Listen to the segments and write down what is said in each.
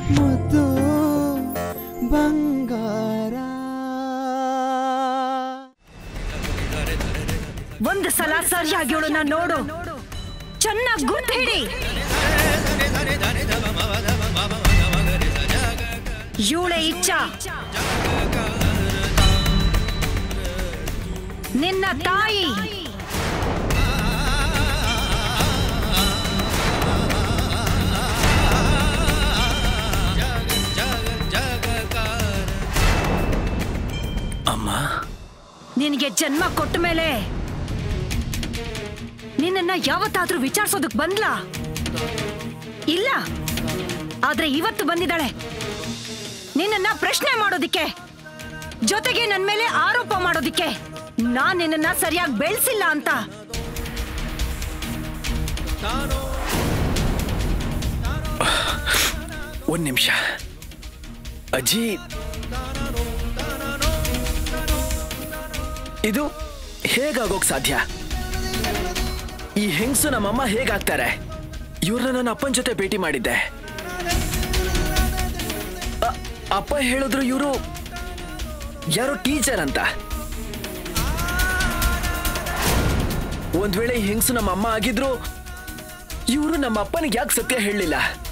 ಮುದ್ದು ಬಂಗಾರ ಒಂದು ಸಲ ಸರಿಯಾಗಿ ಅವಳನ್ನ ನೋಡು ಚೆನ್ನಾಗಿ ಗುರ್ತು ಹಿಡಿ ಇವಳೆ ಇಚ್ಛ ನಿನ್ನ ತಾಯಿ ಅಮ್ಮ ನಿನಗೆ ಜನ್ಮ ಕೊಟ್ಟ ಮೇಲೆ ನಿನ್ನನ್ನ ಯಾವತ್ತಾದ್ರೂ ವಿಚಾರಿಸೋದಕ್ ಬಂದ್ಲಾ ಇಲ್ಲ ಆದ್ರೆ ಇವತ್ತು ಬಂದಿದ್ದಾಳೆ ನಿನ್ನನ್ನ ಪ್ರಶ್ನೆ ಮಾಡೋದಿಕ್ಕೆ ಜೊತೆಗೆ ನನ್ ಮೇಲೆ ಆರೋಪ ಮಾಡೋದಿಕ್ಕೆ ನಾನ್ ನಿನ್ನನ್ನ ಸರಿಯಾಗಿ ಬೆಳೆಸಿಲ್ಲ ಅಂತ ಒಂದ್ ನಿಮಿಷ ಅಜ್ಜಿ ಇದು ಹೇಗಾಗೋಕ್ ಸಾಧ್ಯ ಈ ಹೆಂಗಸು ನಮ್ಮಮ್ಮ ಹೇಗಾಗ್ತಾರೆ ಇವ್ರನ್ನ ನನ್ನ ಅಪ್ಪನ ಜೊತೆ ಭೇಟಿ ಮಾಡಿದ್ದೆ ಅ- ಅಪ್ಪ ಹೇಳಿದ್ರು ಇವರು ಯಾರೋ ಟೀಚರ್ ಅಂತ ಒಂದ್ ವೇಳೆ ಈ ಹೆಂಗಸು ನಮ್ಮ ಅಮ್ಮ ಆಗಿದ್ರು ಇವರು ನಮ್ಮ ಅಪ್ಪನಿಗೆ ಯಾಕೆ ಸತ್ಯ ಹೇಳಲಿಲ್ಲ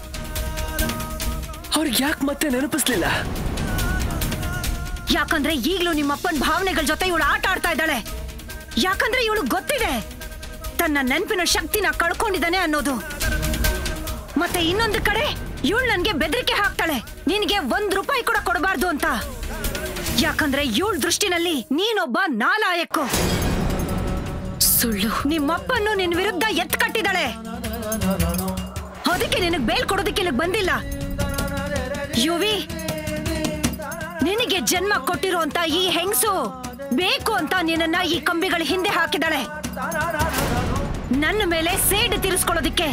ಅವ್ರಿಗೆ ಯಾಕೆ ಮತ್ತೆ ನೆನಪಿಸ್ಲಿಲ್ಲ ಯಾಕಂದ್ರೆ ಈಗ್ಲೂ ನಿಮ್ಮಪ್ಪನ ಭಾವನೆಗಳ ಜೊತೆ ಇವಳು ಆಟ ಆಡ್ತಾ ಇದ್ದಾಳೆ ಯಾಕಂದ್ರೆ ಇವಳು ಗೊತ್ತಿದೆ ತನ್ನ ನೆನಪಿನ ಶಕ್ತಿನ ಕಳ್ಕೊಂಡಿದ್ದಾನೆ ಅನ್ನೋದು ಮತ್ತೆ ಇನ್ನೊಂದು ಕಡೆ ಇವಳು ನನ್ಗೆ ಬೆದರಿಕೆ ಹಾಕ್ತಾಳೆ ನಿನಗೆ ಒಂದ್ ರೂಪಾಯಿ ಕೂಡ ಕೊಡಬಾರ್ದು ಅಂತ ಯಾಕಂದ್ರೆ ಇವಳ ದೃಷ್ಟಿನಲ್ಲಿ ನೀನೊಬ್ಬ ನಾಲಾಯಕ್ಕು ಸುಳ್ಳು ನಿಮ್ಮಪ್ಪನ್ನು ನಿನ್ ವಿರುದ್ಧ ಎತ್ ಕಟ್ಟಿದಾಳೆ ಅದಕ್ಕೆ ನಿನಗ್ ಬೇಲ್ ಕೊಡೋದಕ್ಕೆ ಇಲ್ಲಿಗ್ ಬಂದಿಲ್ಲ ಯುವಿ ನಿನಗೆ ಜನ್ಮ ಕೊಟ್ಟಿರುವಂತ ಈ ಹೆಂಗಸು ಬೇಕು ಅಂತ ನಿನ್ನನ್ನ ಈ ಕಂಬಿಗಳ ಹಿಂದೆ ಹಾಕಿದಾಳೆ ನನ್ನ ಮೇಲೆ ಸೇಡು ತೀರಿಸ್ಕೊಳ್ಳೋದಿಕ್ಕೆ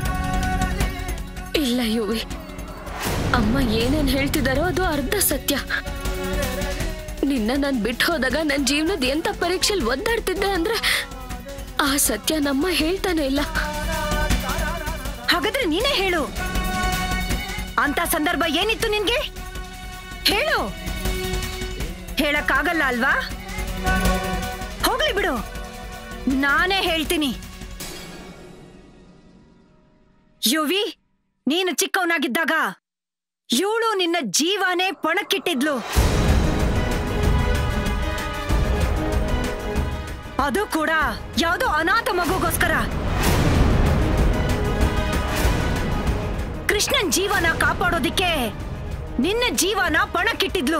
ಇಲ್ಲ ಯುವಿ ಅಮ್ಮ ಏನೇನ್ ಹೇಳ್ತಿದಾರೋ ಅದು ಅರ್ಧ ಸತ್ಯ ನಿನ್ನ ನಾನ್ ಬಿಟ್ಟು ಹೋದಾಗ ನನ್ನ ಜೀವನದ ಎಂತ ಪರೀಕ್ಷೆಲ್ ಒದ್ದಾಡ್ತಿದ್ದೆ ಅಂದ್ರೆ ಆ ಸತ್ಯ ನಮ್ಮ ಹೇಳ್ತಾನೆ ಇಲ್ಲ ಹಾಗಾದ್ರೆ ನೀನೇ ಹೇಳು ಅಂತ ಸಂದರ್ಭ ಏನಿತ್ತು ನಿನ್ಗೆ ಹೇಳು ಹೇಳಕ್ಕಾಗಲ್ಲ ಅಲ್ವಾ ಹೋಗ್ಲಿ ಬಿಡು ನಾನೇ ಹೇಳ್ತೀನಿ ಯುವಿ ನೀನು ಚಿಕ್ಕವನಾಗಿದ್ದಾಗ ಇವಳು ನಿನ್ನ ಜೀವನೇ ಪಣಕ್ಕಿಟ್ಟಿದ್ಲು ಅದು ಕೂಡ ಯಾವುದೋ ಅನಾಥ ಮಗುಗೋಸ್ಕರ ಕೃಷ್ಣನ್ ಜೀವನ ಕಾಪಾಡೋದಿಕ್ಕೆ ನಿನ್ನ ಜೀವನ ಪಣಕ್ಕಿಟ್ಟಿದ್ಲು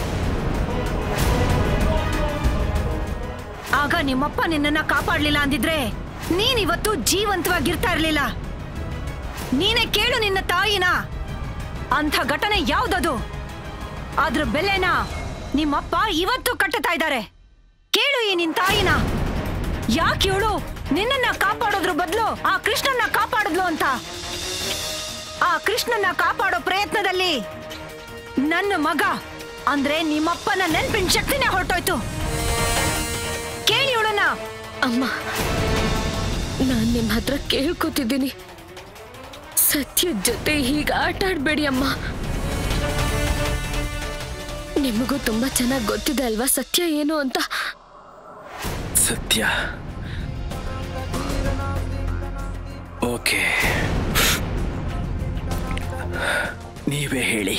ಆಗ ನಿಮ್ಮಪ್ಪ ನಿನ್ನನ್ನ ಕಾಪಾಡ್ಲಿಲ್ಲ ಅಂದಿದ್ರೆ ನೀನಿವತ್ತು ಜೀವಂತವಾಗಿರ್ತಾ ಇರ್ಲಿಲ್ಲ ನೀನೇ ಕೇಳು ನಿನ್ನ ತಾಯಿನ ಅಂಥ ಘಟನೆ ಯಾವ್ದದು ಅದ್ರ ಬೆಲೆನ ನಿಮ್ಮಪ್ಪ ಇವತ್ತು ಕಟ್ಟುತ್ತಾ ಇದ್ದಾರೆ ಕೇಳು ಈ ನಿನ್ ತಾಯಿನ ಯಾಕೆ ಇವಳು ನಿನ್ನನ್ನ ಕಾಪಾಡೋದ್ರ ಬದಲು ಆ ಕೃಷ್ಣನ್ನ ಕಾಪಾಡಿದ್ಲು ಅಂತ ಆ ಕೃಷ್ಣನ ಕಾಪಾಡೋ ಪ್ರಯತ್ನದಲ್ಲಿ ನನ್ನ ಮಗ ಅಂದ್ರೆ ನಿಮ್ಮಪ್ಪನ ನೆನ್ಪಿನ ಶಕ್ತಿನೇ ಹೊರಟೋಯ್ತು ಕೇಳಿ ಅವಳನ್ನ ಅಮ್ಮ ನಾನ್ ನಿಮ್ ಹತ್ರ ಕೇಳ್ಕೊತಿದ್ದೀನಿ ಸತ್ಯದ ಜೊತೆ ಹೀಗೆ ಆಟ ಆಡ್ಬೇಡಿ ಅಮ್ಮ ನಿಮಗೂ ತುಂಬಾ ಚೆನ್ನಾಗಿ ಗೊತ್ತಿದೆ ಅಲ್ವಾ ಸತ್ಯ ಏನು ಅಂತ ಸತ್ಯ ಓಕೆ ನೀವೇ ಹೇಳಿ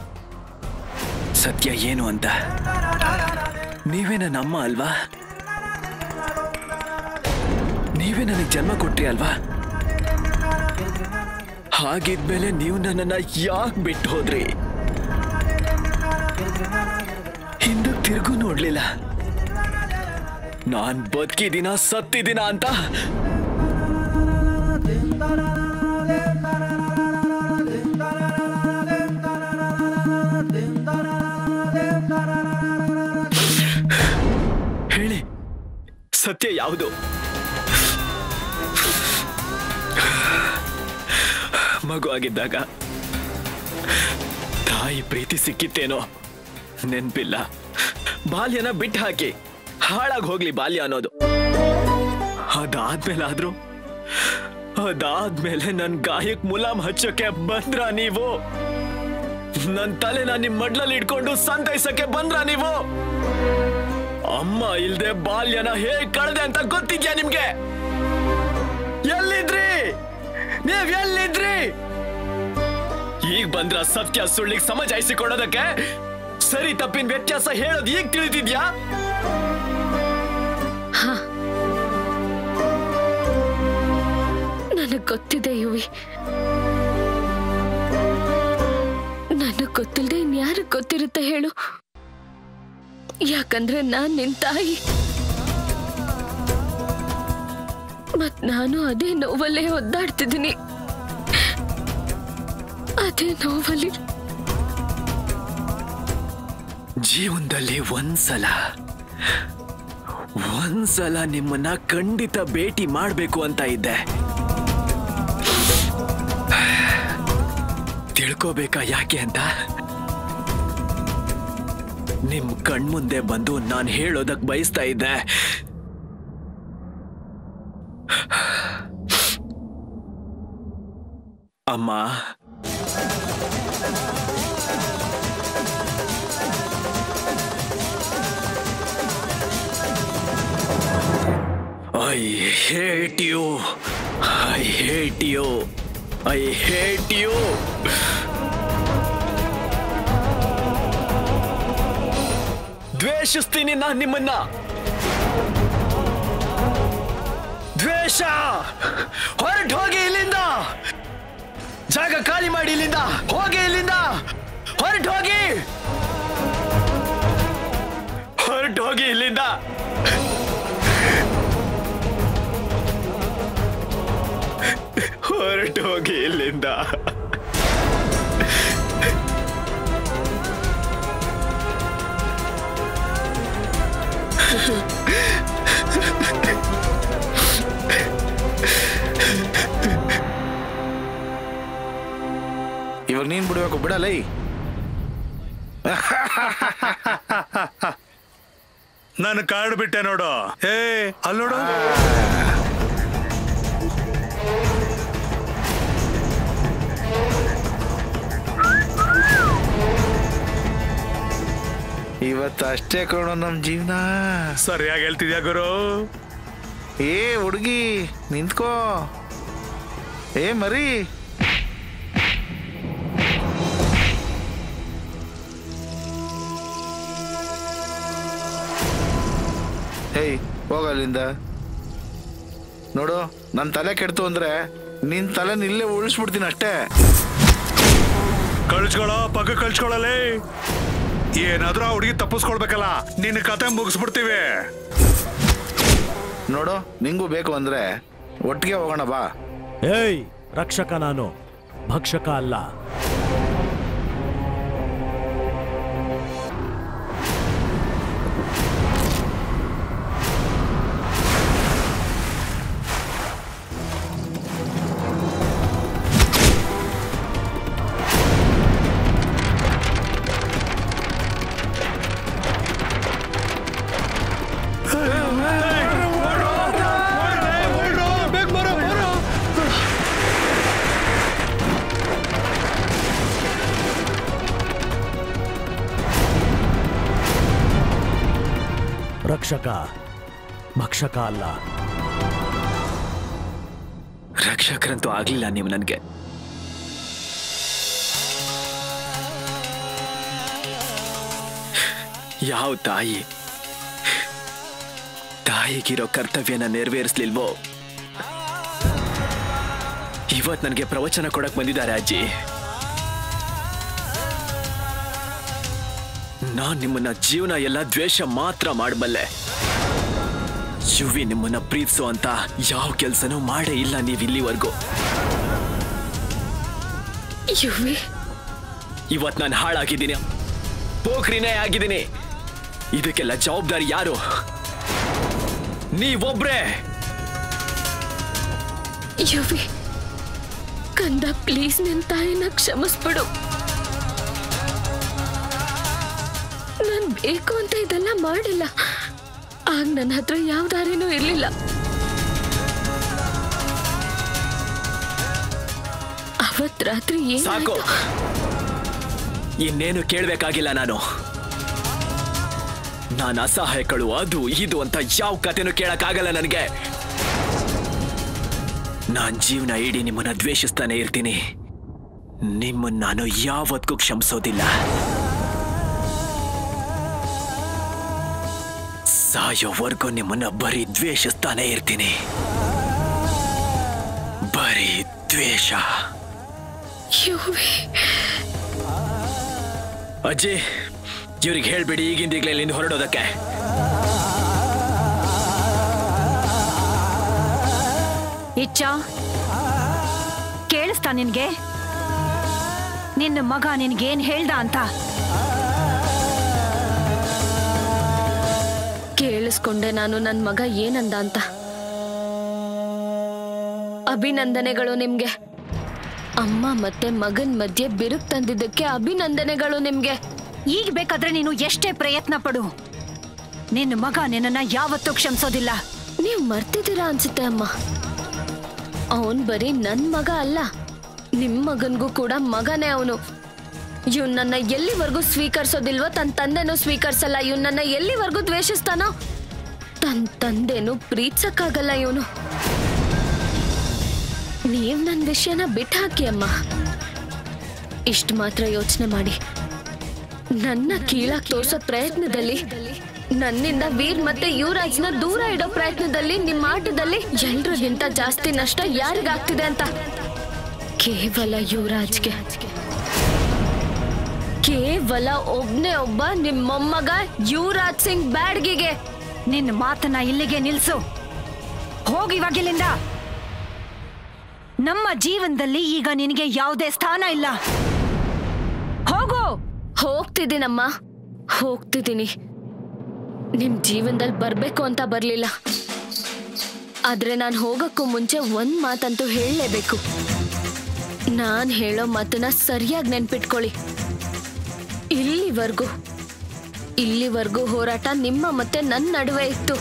ಸತ್ಯ ಏನು ಅಂತ ನೀವೇ ನನ್ನ ಅಮ್ಮ ಅಲ್ವಾ ನೀವೇ ನನಗೆ ಜನ್ಮ ಕೊಟ್ರಿ ಅಲ್ವಾ ಹಾಗಿದ್ಮೇಲೆ ನೀವು ನನ್ನನ್ನ ಯಾಕೆ ಬಿಟ್ಟು ಹೋದ್ರಿ ಹಿಂದಕ್ಕೆ ತಿರುಗು ನೋಡ್ಲಿಲ್ಲ ನಾನ್ ಬದುಕಿದಿನ ಸತ್ತಿದಿನ ಅಂತ ಹೇಳಿ ಸತ್ಯ ಯಾವುದು ಮಗು ಆಗಿದ್ದಾಗ ತಾಯಿ ಪ್ರೀತಿ ಸಿಕ್ಕಿತ್ತೇನೋ ನೆನ್ಪಿಲ್ಲ ಬಾಲ್ಯನ ಬಿಟ್ಟು ಹಾಕಿ ಹಾಳಾಗಿ ಹೋಗ್ಲಿ ಬಾಲ್ಯ ಅನ್ನೋದು ಅದಾದ್ಮೇಲಾದ್ರೂ ಅದಾದ್ಮೇಲೆ ನನ್ ಗಾಯಕ್ ಮುಲಾಮ್ ಹಚ್ಚೋಕೆ ಬಂದ್ರ ನೀವು ನನ್ ತಲೆನ ನಿಮ್ ಮಡ್ಲಲ್ಲಿ ಇಟ್ಕೊಂಡು ಸಂತೈಸಕ್ಕೆ ಬಂದ್ರ ನೀವು ಅಮ್ಮ ಇಲ್ದೆ ಬಾಲ್ಯನ ಹೇಗ್ ಕಳ್ದೆ ಅಂತ ಗೊತ್ತಿದ್ಯಾ ನಿಮ್ಗೆ ಎಲ್ಲಿದ್ರಿ ನೀವ್ ಎಲ್ಲಿದ್ರಿ ಈಗ ಬಂದ್ರ ಸತ್ಯ ಸುಳ್ಳಿಗೆ ಸಮಜಾಯಿಸಿಕೊಡೋದಕ್ಕೆ ಸರಿ ತಪ್ಪಿನ ವ್ಯತ್ಯಾಸ ಹೇಳೋದು ಈಗ ತಿಳಿದಿದ್ಯಾ ನನಗ್ ಗೊತ್ತಿದೆ ಯುವಿ ನನಗ್ ಗೊತ್ತಿಲ್ಲದೆ ಇನ್ಯಾರಿಗೆ ಗೊತ್ತಿರುತ್ತೆ ಹೇಳು ಯಾಕಂದ್ರೆ ನಾನ್ ನಿನ್ ತಾಯಿ ಮತ್ ನಾನು ಅದೇ ನೋವಲ್ಲೇ ಒದ್ದಾಡ್ತಿದ್ದೀನಿ ಅದೇ ನೋವಲ್ಲಿ ಜೀವನದಲ್ಲಿ ಒಂದ್ಸಲ ಒಂದ್ಸಲ ನಿಮ್ಮನ್ನ ಖಂಡಿತ ಭೇಟಿ ಮಾಡ್ಬೇಕು ಅಂತ ಇದ್ದೆ ತಿಳ್ಕೋಬೇಕಾ ಯಾಕೆ ಅಂತ ನಿಮ್ ಕಣ್ಮುಂದೆ ಬಂದು ನಾನು ಹೇಳೋದಕ್ ಬಯಸ್ತಾ ಇದ್ದೆ ಅಮ್ಮ I hate you. I hate you. I hate you. ದ್ವೇಷಿಸ್ತೀನಿ ನಾನು ನಿಮ್ಮನ್ನ ದ್ವೇಷ ಹೊರಟು ಹೋಗಿ ಇಲ್ಲಿಂದ ಜಾಗ ಖಾಲಿ ಮಾಡಿ ಇಲ್ಲಿಂದ ಹೋಗಿ ಇಲ್ಲಿಂದ ಹೊರಟು ಹೋಗಿ ಹೊರಟು ಹೋಗಿ ಇಲ್ಲಿಂದ ಹೊರಟು ಹೋಗಿ ಇಲ್ಲಿಂದ ಇವಾಗ ನೀನ್ ಬಿಡ್ಬೇಕು ಬಿಡಲೈ ನಾನು ಕಾರ್ಡ್ ಬಿಟ್ಟೆ ನೋಡು ಏ ಅಲ್ಲಿ ನೋಡು ಇವತ್ತು ಅಷ್ಟೇ ಕಣೋ ನಮ್ ಜೀವನ ಸರಿಯಾಗಿ ಹೇಳ್ತಿದ್ಯಾ ಗುರು ಏ ಹುಡುಗಿ ನಿಂತ್ಕೋ ಏ ಮರಿ ಹೇಯ್ ಹೋಗಲ್ಲಿಂದ ನೋಡು ನನ್ನ ತಲೆ ಕೆಡ್ತು ಅಂದ್ರೆ ನಿನ್ ತಲೆ ಇಲ್ಲೇ ಉಳಿಸ್ಬಿಡ್ತೀನಿ ಅಷ್ಟೇ ಕಳ್ಸ್ಕೊಳೋ ಪಕ್ಕ ಕಳ್ಸ್ಕೊಳಲೇ ಏನಾದ್ರೂ ಆ ಹುಡುಗಿ ತಪ್ಪಿಸ್ಕೊಳ್ಬೇಕಲ್ಲ ನಿನ್ನ ಕತೆ ಮುಗಿಸ್ಬಿಡ್ತೀವಿ ನೋಡು ನಿಂಗೂ ಬೇಕು ಅಂದ್ರೆ ಒಟ್ಟಿಗೆ ಹೋಗೋಣ ಬಾ ಏಯ್ ರಕ್ಷಕ ನಾನು ಭಕ್ಷಕ ಅಲ್ಲ ರಕ್ಷಕ ಭಕ್ಷಕ ಅಲ್ಲ ರಕ್ಷಕರಂತೂ ಆಗ್ಲಿಲ್ಲ ನೀವು ನನಗೆ ಯಾವ ತಾಯಿ ತಾಯಿಗಿರೋ ಕರ್ತವ್ಯನ ನೆರವೇರಿಸ್ಲಿಲ್ವೋ ಇವತ್ ನನಗೆ ಪ್ರವಚನ ಕೊಡಕ್ ಬಂದಿದ್ದಾರೆ ಅಜ್ಜಿ ನಾನ್ ನಿಮ್ಮನ್ನ ಜೀವನ ಎಲ್ಲ ದ್ವೇಷ ಮಾತ್ರ ಮಾಡಬಲ್ಲೆ ಯುವಿ ನಿಮ್ಮನ್ನ ಪ್ರೀತಿಸೋ ಅಂತ ಯಾವ ಕೆಲ್ಸನೂ ಮಾಡೇ ಇಲ್ಲ ನೀವು ಇಲ್ಲಿವರೆಗೂ ಯುವಿ ಇವತ್ ನಾನು ಹಾಳಾಗಿದ್ದೀನಿ ಪೋಖ್ರಿನೇ ಆಗಿದ್ದೀನಿ ಇದಕ್ಕೆಲ್ಲ ಜವಾಬ್ದಾರಿ ಯಾರು ನೀವೊಬ್ರೇ ಯುವಿ ಕಂದ ಪ್ಲೀಸ್ ನಿನ್ ತಾಯಿನ ಕ್ಷಮಿಸ್ಬಿಡು ನಾನ್ ಬೇಕು ಅಂತ ಇದೆಲ್ಲ ಮಾಡಿಲ್ಲ ಆಗ ನನ್ನ ಹತ್ರ ಯಾವ ದಾರಿನೂ ಇರ್ಲಿಲ್ಲ ಅವತ್ ರಾತ್ರಿ ಸಾಕು ಏನಾಯ್ತು ಇನ್ನೇನು ಕೇಳ್ಬೇಕಾಗಿಲ್ಲ ನಾನು ನಾನು ಅಸಹಾಯಕಳು ಅದು ಇದು ಅಂತ ಯಾವ ಕಥೆನೂ ಕೇಳಕ್ಕಾಗಲ್ಲ ನನಗೆ ನಾನ್ ಜೀವನ ಇಡೀ ನಿಮ್ಮನ್ನ ದ್ವೇಷಿಸ್ತಾನೆ ಇರ್ತೀನಿ ನಿಮ್ಮನ್ನ ನಾನು ಯಾವತ್ತಿಗೂ ಕ್ಷಮಿಸೋದಿಲ್ಲ ಸಾಯೋವರೆಗೂ ನಿಮ್ಮನ್ನ ಬರೀ ದ್ವೇಷಿಸ್ತಾನೆ ಇರ್ತೀನಿ ಬರೀ ದ್ವೇಷ ಯುವಿ ಅಜ್ಜಿ ಇವ್ರಿಗೆ ಹೇಳ್ಬಿಡಿ ಈಗಿಂದೀಗ್ಲೇ ಇಲ್ಲಿಂದ ಹೊರಡೋದಕ್ಕೆ ಇಚ್ಚ ಕೇಳಿಸ್ತಾ ನಿನ್ಗೆ ನಿನ್ನ ಮಗ ನಿನ್ಗೇನ್ ಹೇಳ್ದ ಅಂತ ಕೇಳಿಸ್ಕೊಂಡೆ ನಾನು ನನ್ನ ಮಗ ಏನಂದ ಅಂತ ಅಭಿನಂದನೆಗಳು ನಿಮ್ಗೆ ಅಮ್ಮ ಮತ್ತೆ ಮಗನ್ ಮಧ್ಯೆ ಬಿರುಕು ತಂದಿದ್ದಕ್ಕೆ ಅಭಿನಂದನೆಗಳು ನಿಮ್ಗೆ ಈಗ ಬೇಕಾದ್ರೆ ನೀನು ಎಷ್ಟೇ ಪ್ರಯತ್ನ ಪಡು ನಿನ್ನ ಮಗ ನಿನ್ನನ್ನ ಯಾವತ್ತೂ ಕ್ಷಮಿಸೋದಿಲ್ಲ ನೀವು ಮರ್ತಿದ್ದೀರಾ ಅನ್ಸುತ್ತೆ ಅಮ್ಮ ಅವನ್ ಬರೀ ನನ್ ಮಗ ಅಲ್ಲ ನಿಮ್ ಮಗನ್ಗೂ ಕೂಡ ಮಗನೇ ಅವನು ಇವ್ನ್ ನನ್ನ ಎಲ್ಲಿವರೆಗೂ ಸ್ವೀಕರಿಸೋದಿಲ್ವೋ ತನ್ನ ತಂದೆನೂ ಸ್ವೀಕರಿಸಲ್ಲ ಇವ್ನ್ ನನ್ನ ಎಲ್ಲಿವರೆಗೂ ದ್ವೇಷಿಸ್ತಾನೋ ತನ್ನ ತಂದೆನೂ ಪ್ರೀತಿಸಕ್ಕಾಗಲ್ಲ ಇವನು ನೀವ್ ನನ್ನ ವಿಷಯನ ಬಿಟ್ಟು ಹಾಕಿ ಅಮ್ಮ ಇಷ್ಟು ಮಾತ್ರ ಯೋಚನೆ ಮಾಡಿ ನನ್ನ ಕೀಳಾಗ್ ತೋರ್ಸೋ ಪ್ರಯತ್ನದಲ್ಲಿ ನನ್ನಿಂದ ವೀರ್ ಮತ್ತೆ ಯುವರಾಜ್ನ ದೂರ ಇಡೋ ಪ್ರಯತ್ನದಲ್ಲಿ ನಿಮ್ಮ ಆಟದಲ್ಲಿ ಎಲ್ರಿಗಿಂತ ಜಾಸ್ತಿ ನಷ್ಟ ಯಾರಿಗಾಗ್ತಿದೆ ಅಂತ ಕೇವಲ ಯುವರಾಜ್ಗೆ ಕೇವಲ ಒಬ್ನೇ ಒಬ್ಬ ನಿಮ್ಮ ಮೊಮ್ಮಗ ಯುವರಾಜ್ ಸಿಂಗ್ ಬ್ಯಾಡ್ಗಿಗೆ ನಿನ್ನ ಮಾತನ್ನ ಇಲ್ಲಿಗೆ ನಿಲ್ಸು ಹೋಗಿ ಇವಾಗಿಲ್ಲಿಂದ ನಮ್ಮ ಜೀವನದಲ್ಲಿ ಈಗ ನಿನಗೆ ಯಾವುದೇ ಸ್ಥಾನ ಇಲ್ಲ ಹೋಗು ಹೋಗ್ತಿದ್ದೀನಮ್ಮ ಹೋಗ್ತಿದ್ದೀನಿ ನಿಮ್ ಜೀವನದಲ್ಲಿ ಬರ್ಬೇಕು ಅಂತ ಬರ್ಲಿಲ್ಲ ಆದ್ರೆ ನಾನು ಹೋಗಕ್ಕೂ ಮುಂಚೆ ಒಂದ್ ಮಾತಂತೂ ಹೇಳಲೇಬೇಕು ನಾನ್ ಹೇಳೋ ಮಾತನ್ನ ಸರಿಯಾಗಿ ನೆನ್ಪಿಟ್ಕೊಳ್ಳಿ ಇಲ್ಲಿವರೆಗೂ ಇಲ್ಲಿವರೆಗೂ ಹೋರಾಟ ನಿಮ್ಮ ಮತ್ತೆ ನನ್ನ ನಡುವೆ ಇತ್ತು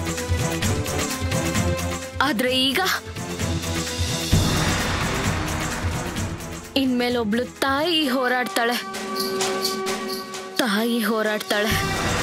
ಆದ್ರೆ ಈಗ ಇನ್ಮೇಲೆ ಒಬ್ಳು ತಾಯಿ ಹೋರಾಡ್ತಾಳೆ ತಾಯಿ ಹೋರಾಡ್ತಾಳೆ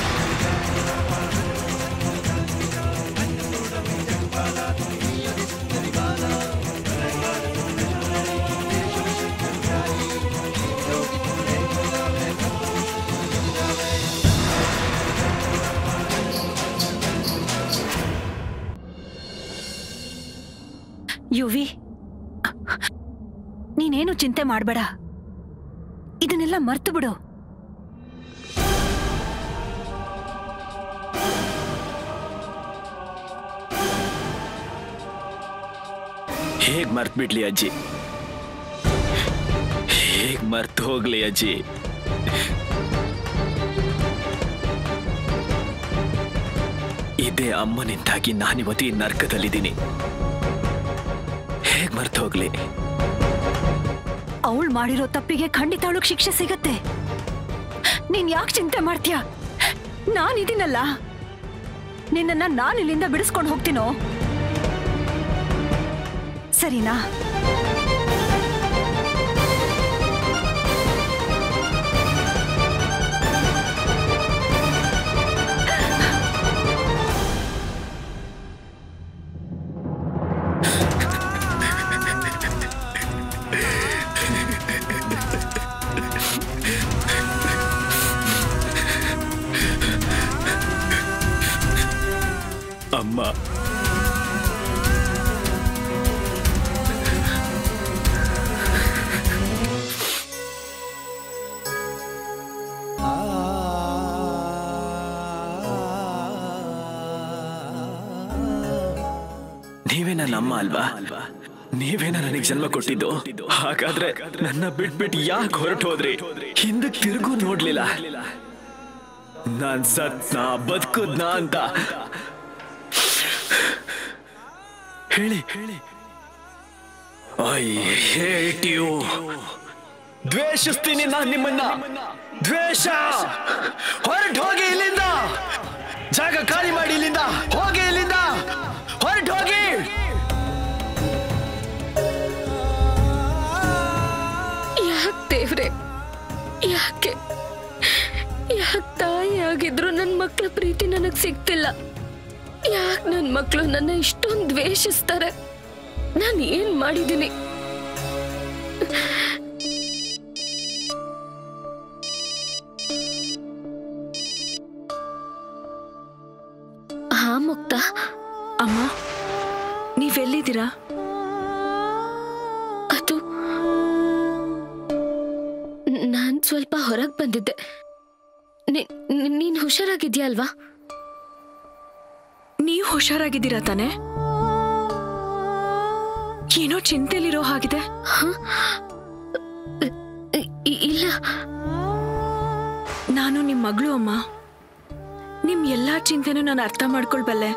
ಯುವಿ ನೀನೇನು ಚಿಂತೆ ಮಾಡಬೇಡ ಇದನ್ನೆಲ್ಲ ಮರ್ತು ಬಿಡು ಹೇಗ್ ಮರ್ತ್ ಬಿಡ್ಲಿ ಅಜ್ಜಿ ಹೇಗ್ ಮರ್ತು ಹೋಗ್ಲಿ ಅಜ್ಜಿ ಇದೇ ಅಮ್ಮನಿಂದಾಗಿ ನಾನಿವತ್ತು ಈ ನರ್ಕದಲ್ಲಿದ್ದೀನಿ ಹೇಗ್ ಮರ್ತು ಹೋಗ್ಲಿ ಅವಳು ಮಾಡಿರೋ ತಪ್ಪಿಗೆ ಖಂಡಿತ ಅವಳಿಗೆ ಶಿಕ್ಷೆ ಸಿಗತ್ತೆ ನೀನ್ ಯಾಕೆ ಚಿಂತೆ ಮಾಡ್ತೀಯ ನಾನಿದ್ದೀನಲ್ಲ ನಿನ್ನನ್ನ ನಾನು ಇಲ್ಲಿಂದ ಬಿಡಿಸ್ಕೊಂಡು ಹೋಗ್ತೀನೋ ಸರಿನಾ ಅಮ್ಮ ನೀವೇ ನನ್ನ ಅಮ್ಮ ಅಲ್ವಾ ನೀವೇನ ನನಗೆ ಜನ್ಮ ಕೊಟ್ಟಿದ್ದು ಹಾಗಾದ್ರೆ ನನ್ನ ಬಿಟ್ಬಿಟ್ಟು ಯಾಕೆ ಹೊರಟು ಹೋದ್ರಿ ಹಿಂದಕ್ಕೆ ತಿರುಗೂ ನೋಡ್ಲಿಲ್ಲ ನಾನ್ ಸತ್ನ ಬದುಕುದ್ನ ಅಂತ ಹೇಳಿ ಹೇಳಿ ಐ ಹೇಟ್ ಯು ದ್ವೇಷಿಸ್ತೀನಿ ನಾನು ನಿಮ್ಮನ್ನ ದ್ವೇಷ ಹೊರಟು ಹೋಗಿ ಇಲ್ಲಿಂದ ಜಾಗ ಖಾಲಿ ಮಾಡಿ ಇಲ್ಲಿಂದ ಹೋಗಿ ಇಲ್ಲಿಂದ ಹೊರಟು ಹೋಗಿ ಯಾಕೆ ದೇವ್ರೆ ಯಾಕೆ ಯಾಕೆ ತಾಯಿ ಆಗಿದ್ರು ನನ್ನ ಮಕ್ಕಳ ಪ್ರೀತಿ ನನಗ್ ಸಿಗ್ತಿಲ್ಲ ಯಾಕೆ ನನ್ನ ಮಕ್ಕಳು ನನ್ನ ಇಷ್ಟೊಂದು ದ್ವೇಷಿಸ್ತಾರೆ ನಾನು ಏನ್ ಮಾಡಿದ್ದೀನಿ ಹಾ ಮುಕ್ತ ಅಮ್ಮ ನೀವೆಲ್ಲಿದ್ದೀರಾ ಅದು ನಾನ್ ಸ್ವಲ್ಪ ಹೊರಗೆ ಬಂದಿದ್ದೆ ನೀ- ನೀ- ನೀನ್ ಹುಷಾರಾಗಿದ್ಯಾ ಅಲ್ವಾ ನೀವು ಹುಷಾರಾಗಿದ್ದೀರಾ ತಾನೆ ಏನೋ ಚಿಂತೆಲಿರೋ ಹಾಗಿದೆ ಇ- ಇ- ಇಲ್ಲ ನಾನು ನಿಮ್ ಮಗಳು ಅಮ್ಮ ನಿಮ್ ಎಲ್ಲಾ ಚಿಂತೆನೂ ನಾನು ಅರ್ಥ ಮಾಡ್ಕೊಳ್ಬಲ್ಲೆ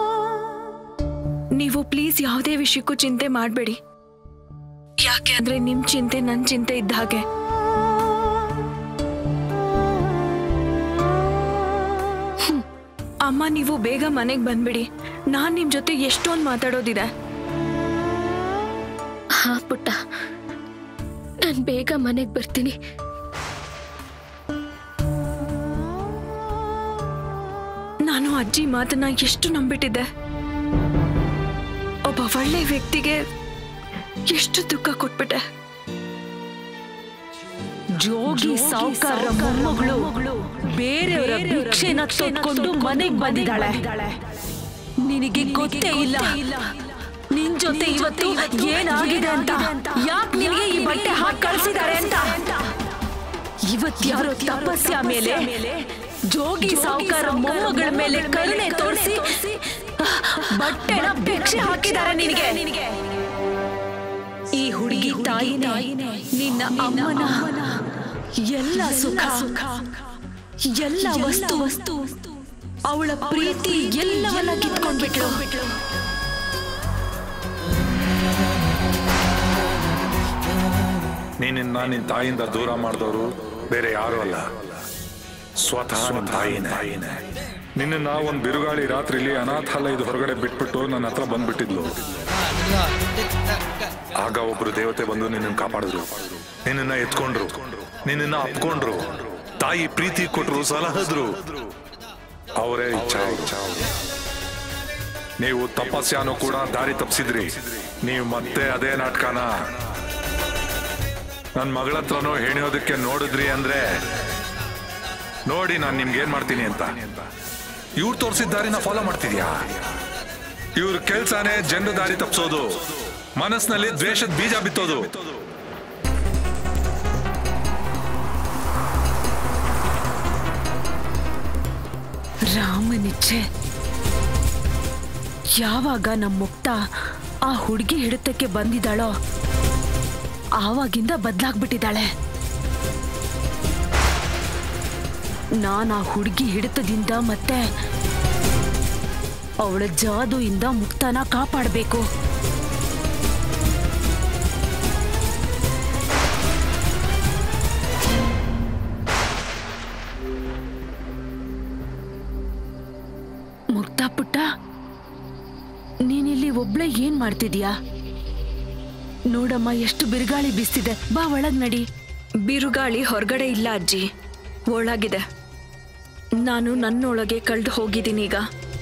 ನೀವು ಪ್ಲೀಸ್ ಯಾವುದೇ ವಿಷಯಕ್ಕೂ ಚಿಂತೆ ಮಾಡಬೇಡಿ ಯಾಕೆ ಅಂದ್ರೆ ನಿಮ್ ಚಿಂತೆ ನನ್ ಚಿಂತೆ ಇದ್ದ ಹಾಗೆ ಹ್ಮ್. ಅಮ್ಮ ನೀವು ಬೇಗ ಮನೆಗೆ ಬಂದ್ಬಿಡಿ ನಾನ್ ನಿಮ್ ಜೊತೆ ಎಷ್ಟೊಂದು ಮಾತಾಡೋದಿದೆ ಹಾ ಪುಟ್ಟ ನಾನ್ ಬೇಗ ಮನೆಗ್ ಬರ್ತೀನಿ ನಾನು ಅಜ್ಜಿ ಮಾತನ್ನ ಎಷ್ಟು ನಂಬಿಟ್ಟಿದ್ದೆ ಒಬ್ಬ ಒಳ್ಳೆ ವ್ಯಕ್ತಿಗೆ ಎಷ್ಟು ದುಃಖ ಕೊಟ್ಬಿಟ್ಟೆ ಜೋಗಿ ಸಾವುಕಾರ ಮೊಮ್ಮಗಳು ಬೇರೆಯವರ ಭಿಕ್ಷೆನ ತೊಟ್ಕೊಂಡು ಮನೆಗ್ ಬಂದಿದ್ದಾಳೆ ನಿನಗೆ ಗೊತ್ತೇ ಇಲ್ಲ ನಿನ್ ಜೊತೆ ಇವತ್ತು ಏನಾಗಿದೆ ಅಂತ ಯಾಕೆ ನಿನಗೆ ಈ ಬಟ್ಟೆ ಹಾಕಿ ಕಳ್ಸಿದ್ದಾರೆ ಅಂತ ಇವತ್ಯಾರೋ ತಪಸ್ಯ ಮೇಲೆ ಜೋಗಿ ಸಾವುಕಾರ ಮೊಮ್ಮಗಳ ಮೇಲೆ ಕರುಣೆ ತೋರಿಸಿ ಬಟ್ಟೆನ ಭಿಕ್ಷೆ ಹಾಕಿದ್ದಾರೆ ನಿನಗೆ ಈ ಹುಡುಗಿ ತಾಯಿನೇ ನಿನ್ನ ಅಮ್ಮನ ಎಲ್ಲ ಸುಖ ಎಲ್ಲ ವಸ್ತು ವಸ್ತು ಅವಳ ಪ್ರೀತಿ ಎಲ್ಲವನ್ನ ಕಿತ್ಕೊಂಡ್ಬಿಟ್ಲು ನೀನಿನ್ನ ನಿನ್ನ ತಾಯಿಯಿಂದ ದೂರ ಮಾಡಿದವರು ಬೇರೆ ಯಾರು ಅಲ್ಲ ಸ್ವತಃ ನಿನ್ನ ತಾಯಿನೇ ನಿನ್ನ ಒಂದ್ ಬಿರುಗಾಳಿ ರಾತ್ರಿಲಿ ಅನಾಥಾಲಯದ ಹೊರಗಡೆ ಬಿಟ್ಬಿಟ್ಟು ನನ್ನ ಹತ್ರ ಬಂದ್ಬಿಟ್ಟಿದ್ಲು ಆಗ ಒಬ್ರು ದೇವತೆ ಬಂದು ನಿನ್ನನ್ನು ಕಾಪಾಡಿದ್ರು ನಿನ್ನನ್ನ ಎತ್ಕೊಂಡ್ರು ನಿನ್ನನ್ನ ಅಪ್ಕೊಂಡ್ರು ತಾಯಿ ಪ್ರೀತಿ ಕೊಟ್ರು ಸಲಹದ್ರು ಅವರೇ ಇಚ್ಛಾ ಇಚ್ಛಾ ನೀವು ತಪಸ್ಯಾನು ಕೂಡ ದಾರಿ ತಪ್ಪಿಸಿದ್ರಿ ನೀವು ಮತ್ತೆ ಅದೇ ನಾಟಕನ ನನ್ನ ಮಗಳ ಹತ್ರನೂ ಹೆಣಿಯೋದಕ್ಕೆ ನೋಡಿದ್ರಿ ಅಂದ್ರೆ ನೋಡಿ ನಾನು ನಿಮ್ಗೆ ಏನ್ ಮಾಡ್ತೀನಿ ಅಂತ ಇವ್ರು ತೋರಿಸಿದ ದಾರಿನ ಫಾಲೋ ಮಾಡ್ತಿದ್ಯಾ ಇವ್ರ ಕೆಲ್ಸಾನೇ ಜನರ ದಾರಿ ತಪ್ಪಿಸೋದು ಮನಸ್ಸಿನಲ್ಲಿ ದ್ವೇಷದ ಬೀಜ ಬಿತ್ತೋದು ರಾಮನಿಚ್ಛೆ ಯಾವಾಗ ನಮ್ಮ ಮುಕ್ತ ಆ ಹುಡುಗಿ ಹಿಡಿತಕ್ಕೆ ಬಂದಿದ್ದಾಳೋ ಆವಾಗಿಂದ ಬದಲಾಗ್ಬಿಟ್ಟಿದ್ದಾಳೆ ನಾನು ಆ ಹುಡುಗಿ ಹಿಡಿತದಿಂದ ಮತ್ತೆ ಅವಳ ಜಾದುಯಿಂದ ಮುಕ್ತನ ಕಾಪಾಡಬೇಕು ಮುಕ್ತ ಪುಟ್ಟ ನೀನಿಲ್ಲಿ ಒಬ್ಳೆ ಏನ್ ಮಾಡ್ತಿದ್ಯಾ ನೋಡಮ್ಮ ಎಷ್ಟು ಬಿರುಗಾಳಿ ಬೀಸ್ತಿದೆ ಬಾ ಒಳಗ್ ನಡಿ ಬಿರುಗಾಳಿ ಹೊರಗಡೆ ಇಲ್ಲ ಅಜ್ಜಿ ಒಳಗಿದೆ ನಾನು ನನ್ನೊಳಗೆ ಕಳೆದು ಹೋಗಿದ್ದೀನಿ ಈಗ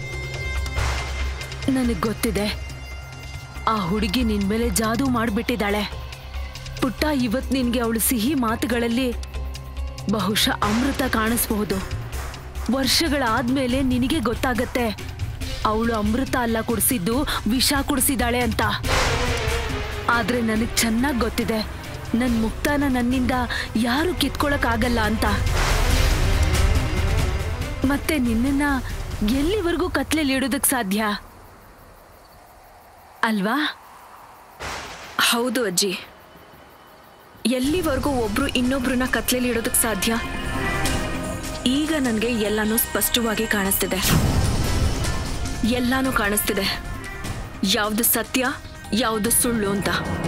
ನನಗ್ ಗೊತ್ತಿದೆ ಆ ಹುಡುಗಿ ನಿನ್ ಮೇಲೆ ಜಾದೂ ಮಾಡ್ಬಿಟ್ಟಿದ್ದಾಳೆ ಪುಟ್ಟ ಇವತ್ ನಿನ್ಗೆ ಅವಳು ಸಿಹಿ ಮಾತುಗಳಲ್ಲಿ ಬಹುಶಃ ಅಮೃತ ಕಾಣಿಸ್ಬಹುದು ವರ್ಷಗಳಾದ್ಮೇಲೆ ನಿನಗೆ ಗೊತ್ತಾಗತ್ತೆ ಅವಳು ಅಮೃತ ಅಲ್ಲ ಕುಡಿಸಿದ್ದು ವಿಷ ಕುಡಿಸಿದಾಳೆ ಅಂತ ಆದ್ರೆ ನನಗ್ ಚೆನ್ನಾಗ್ ಗೊತ್ತಿದೆ ನನ್ ಮುಕ್ತಾನ ನನ್ನಿಂದ ಯಾರು ಕಿತ್ಕೊಳಕ್ ಆಗಲ್ಲ ಅಂತ ಮತ್ತೆ ನಿನ್ನನ್ನ ಎಲ್ಲಿವರೆಗೂ ಕತ್ಲೆಲಿ ಇಡೋದಕ್ ಸಾಧ್ಯ ಅಲ್ವಾ ಹೌದು ಅಜ್ಜಿ ಎಲ್ಲಿವರೆಗೂ ಒಬ್ರು ಇನ್ನೊಬ್ರನ್ನ ಕತ್ಲೆಲಿ ಇಡೋದಕ್ ಸಾಧ್ಯ ಈಗ ನನಗೆ ಎಲ್ಲಾನು ಸ್ಪಷ್ಟವಾಗಿ ಕಾಣಿಸ್ತಿದೆ ಎಲ್ಲಾನು ಕಾಣಿಸ್ತಿದೆ ಯಾವ್ದು ಸತ್ಯ ಯಾವ್ದು ಸುಳ್ಳು ಅಂತ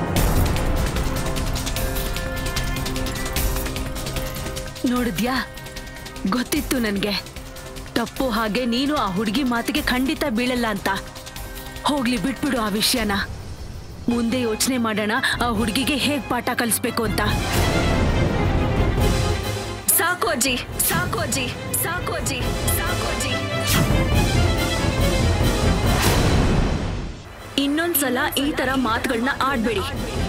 ನೋಡಿದ್ಯಾ ಗೊತ್ತಿತ್ತು ನನ್ಗೆ ತಪ್ಪು ಹಾಗೆ ನೀನು ಆ ಹುಡುಗಿ ಮಾತಿಗೆ ಖಂಡಿತ ಬೀಳಲ್ಲ ಅಂತ ಹೋಗ್ಲಿ ಬಿಟ್ಬಿಡು ಆ ವಿಷಯನ ಮುಂದೆ ಯೋಚನೆ ಮಾಡೋಣ ಆ ಹುಡುಗಿಗೆ ಹೇಗ್ ಪಾಠ ಕಲಿಸ್ಬೇಕು ಅಂತ ಸಾಕು ಸಾಕು ಅಜ್ಜಿ ಸಾಕು ಅಜ್ಜಿ ಸಾಕು ಅಜ್ಜಿ ಸಾಕು ಅಜ್ಜಿ ಇನ್ನೊಂದ್ಸಲ ಈ ತರ ಮಾತುಗಳನ್ನ ಆಡ್ಬೇಡಿ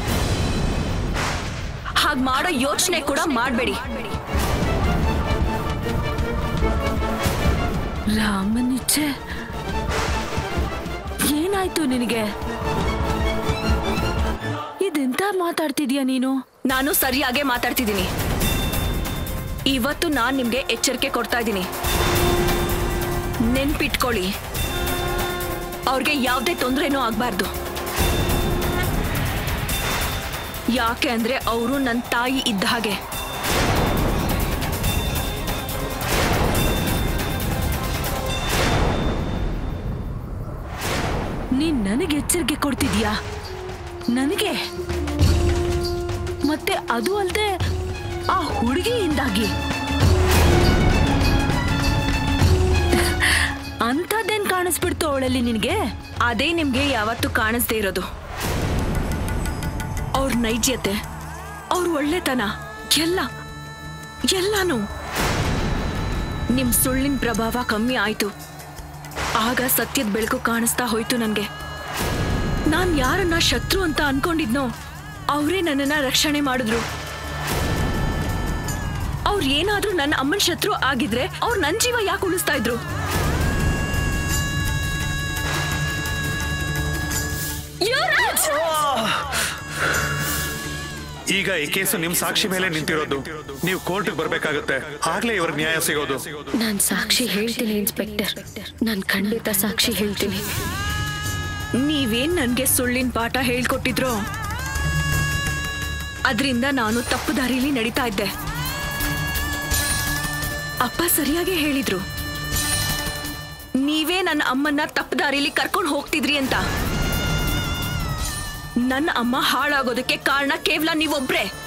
ಹಾಗ್ ಮಾಡೋ ಯೋಚನೆ ಕೂಡ ಮಾಡ್ಬೇಡಿ ರಾಮನಿಚ್ಛೆ ಏನಾಯ್ತು ನಿನಗೆ ಇದೆಂತ ಮಾತಾಡ್ತಿದ್ಯಾ ನೀನು ನಾನು ಸರಿಯಾಗೇ ಮಾತಾಡ್ತಿದ್ದೀನಿ ಇವತ್ತು ನಾನ್ ನಿಮ್ಗೆ ಎಚ್ಚರಿಕೆ ಕೊಡ್ತಾ ಇದ್ದೀನಿ ನೆನ್ಪಿಟ್ಕೊಳ್ಳಿ ಅವ್ರಿಗೆ ಯಾವುದೇ ತೊಂದರೆನೂ ಆಗ್ಬಾರ್ದು ಯಾಕೆ ಅಂದ್ರೆ ಅವರು ನನ್ನ ತಾಯಿ ಇದ್ದ ಹಾಗೆ ನೀನ್ ನನಗೆ ಎಚ್ಚರಿಕೆ ಕೊಡ್ತಿದ್ಯಾ ನನಗೆ ಮತ್ತೆ ಅದು ಅಲ್ದೆ ಆ ಹುಡುಗಿಯಿಂದಾಗಿ ಅಂಥದ್ದೇನ್ ಕಾಣಿಸ್ಬಿಡ್ತು ಅವಳಲ್ಲಿ ನಿನಗೆ ಅದೇ ನಿಮ್ಗೆ ಯಾವತ್ತೂ ಕಾಣಿಸ್ದೇ ಇರೋದು ಅವ್ರ ನೈಜ್ಯತೆ ಅವ್ರ ಒಳ್ಳೆತನ ಎಲ್ಲ ಎಲ್ಲಾನು ನಿಮ್ ಸುಳ್ಳಿನ ಪ್ರಭಾವ ಕಮ್ಮಿ ಆಯ್ತು ಆಗ ಸತ್ಯದ ಬೆಳಕು ಕಾಣಿಸ್ತಾ ಹೋಯ್ತು ನನ್ಗೆ ನಾನ್ ಯಾರನ್ನ ಶತ್ರು ಅಂತ ಅನ್ಕೊಂಡಿದ್ನೋ ಅವರೇ ನನ್ನನ್ನ ರಕ್ಷಣೆ ಮಾಡಿದ್ರು ಅವ್ರು ಏನಾದ್ರೂ ನನ್ನ ಅಮ್ಮನ ಶತ್ರು ಆಗಿದ್ರೆ ಅವ್ರು ನನ್ ಜೀವ ಯಾಕೆ ಉಳಿಸ್ತಾ ಇದ್ರು ಯುವರಾಜ್! ಈಗ ಈ ಕೇಸು ನಿಮ್ ಸಾಕ್ಷಿ ಮೇಲೆ ನಿಂತಿರೋದು ನೀವು ಕೋರ್ಟ್ಗೆ ಬರ್ಬೇಕಾಗುತ್ತೆ ಆಗ್ಲೇ ಇವ್ರ ನ್ಯಾಯ ಸಿಗೋದು ನಾನ್ ಸಾಕ್ಷಿ ಹೇಳ್ತೀನಿ ಇನ್ಸ್ಪೆಕ್ಟರ್ ನಾನ್ ಖಂಡಿತ ಸಾಕ್ಷಿ ಹೇಳ್ತೀನಿ ನೀವೇನ್ ನನ್ಗೆ ಸುಳ್ಳಿನ ಪಾಠ ಹೇಳ್ಕೊಟ್ಟಿದ್ರೋ ಅದರಿಂದ ನಾನು ತಪ್ಪು ದಾರಿಲಿ ನಡೀತಾ ಇದ್ದೆ ಅಪ್ಪ ಸರಿಯಾಗಿ ಹೇಳಿದ್ರು ನೀವೇ ನನ್ನ ಅಮ್ಮನ್ನ ತಪ್ಪು ದಾರಿಲಿ ಕರ್ಕೊಂಡು ಹೋಗ್ತಿದ್ರಿ ಅಂತ ನನ್ನ ಅಮ್ಮ ಹಾಳಾಗೋದಕ್ಕೆ ಕಾರಣ ಕೇವಲ ನೀವೊಬ್ರೇ